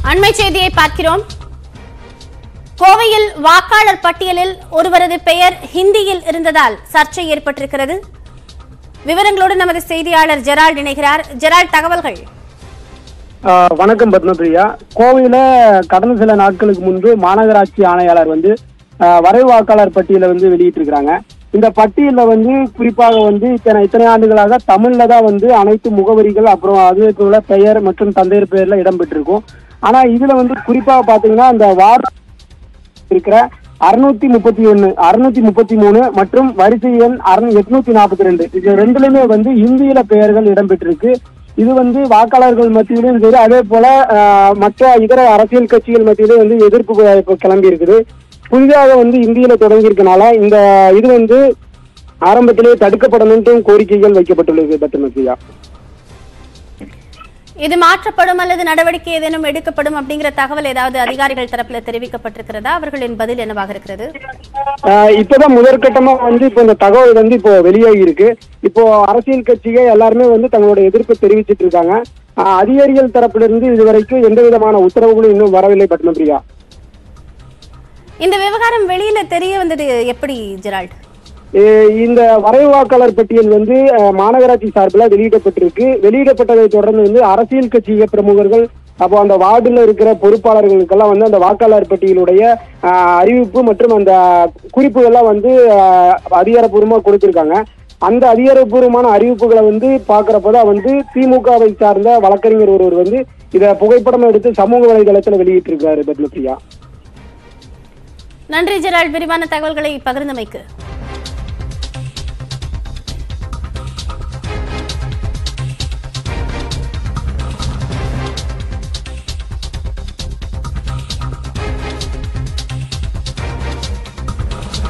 அண்மை செய்தியை பார்க்கிறோம் கோவையில் வாக்காளர் பட்டியலில் ஒருவரது பெயர் ஹிந்தியில் இருந்ததால் சர்ச்சை ஏற்பட்டிருக்கிறது விவரங்களோடு நமது செய்தியாளர் ஜெரால்ட் இணைகிறார் ஜெரால்ட் தகவல்கள் ஆஹ் வணக்கம் பத்மபிரியா கோவையில கடந்த சில நாட்களுக்கு முன்பு மாநகராட்சி ஆணையாளர் வந்து ஆஹ் வரைவு வாக்காளர் பட்டியலை வந்து வெளியிட்டிருக்கிறாங்க இந்த பட்டியல்ல வந்து குறிப்பாக வந்து இத்தனை இத்தனை ஆண்டுகளாக தமிழ்ல தான் வந்து அனைத்து முகவரிகள் அப்புறம் அதுக்கு உள்ள பெயர் மற்றும் தந்தையர் பெயர்ல இடம்பெற்றிருக்கும் ஆனா இதுல வந்து குறிப்பாக பாத்தீங்கன்னா அந்த வார்டு இருக்கிற அறுநூத்தி முப்பத்தி ஒன்னு அறுநூத்தி முப்பத்தி மூணு மற்றும் வரிசை எண் அறுநூ எட்நூத்தி நாற்பத்தி ரெண்டு இது ரெண்டுலயுமே வந்து இந்தியில பெயர்கள் இடம்பெற்றிருக்கு இது வந்து வாக்காளர்கள் மத்தியிலும் சரி அதே போல ஆஹ், மற்ற இதர அரசியல் கட்சிகள் மத்தியிலும் வந்து எதிர்ப்பு இப்போ கிளம்பி இருக்குது புதிதாக வந்து இந்தியில தொடங்கி இருக்கனால இந்த இது வந்து ஆரம்பத்திலேயே தடுக்கப்படணும்ன்றும் கோரிக்கைகள் வைக்கப்பட்டுள்ளது பத்திமத்தியா இது மாற்றப்படும் அல்லது நடவடிக்கை ஏதேனும் எடுக்கப்படும் அப்படிங்கிற தகவல் ஏதாவது அதிகாரிகள் தரப்புல தெரிவிக்கப்பட்டிருக்கிறதா அவர்களின் பதில் என்னவாக இருக்கிறது ஆஹ் இப்பதான் முதற்கட்டமா வந்து இப்போ இந்த தகவல் வந்து இப்போ வெளியாகி இருக்கு இப்போ அரசியல் கட்சிகள் எல்லாருமே வந்து தங்களோட எதிர்ப்பை தெரிவிச்சிட்டு இருக்காங்க ஆஹ் அதிகாரிகள் தரப்பிலிருந்து இதுவரைக்கும் எந்த விதமான உத்தரவுகளும் இன்னும் வரவில்லை பத்மபிரியா இந்த விவகாரம் வெளியில தெரிய வந்தது எப்படி ஜெரால்ட் அஹ் இந்த வரைவு வாக்காளர் பட்டியல் வந்து அஹ், மாநகராட்சி சார்பில் வெளியிடப்பட்டிருக்கு வெளியிடப்பட்டதை தொடர்ந்து வந்து அரசியல் கட்சி பிரமுகர்கள் அப்போ அந்த வார்டுல இருக்கிற பொறுப்பாளர்களுக்கெல்லாம் வந்து அந்த வாக்காளர் பட்டியலுடைய அஹ், அறிவிப்பு மற்றும் அந்த குறிப்புகள்லாம் வந்து அஹ், அதிகாரப்பூர்வமா கொடுத்திருக்காங்க அந்த அதிகாரப்பூர்வமான அறிவிப்புகளை வந்து பாக்குறப்பதான் வந்து திமுகவை சார்ந்த வழக்கறிஞர் ஒருவர் வந்து இத புகைப்படம் எடுத்து சமூக வலைதளத்துல வெளியிட்டிருக்காரு பத்மபிரியா நன்றி ஜெரால்ட் விரிவான தகவல்களை பகிர்ந்தமைக்கு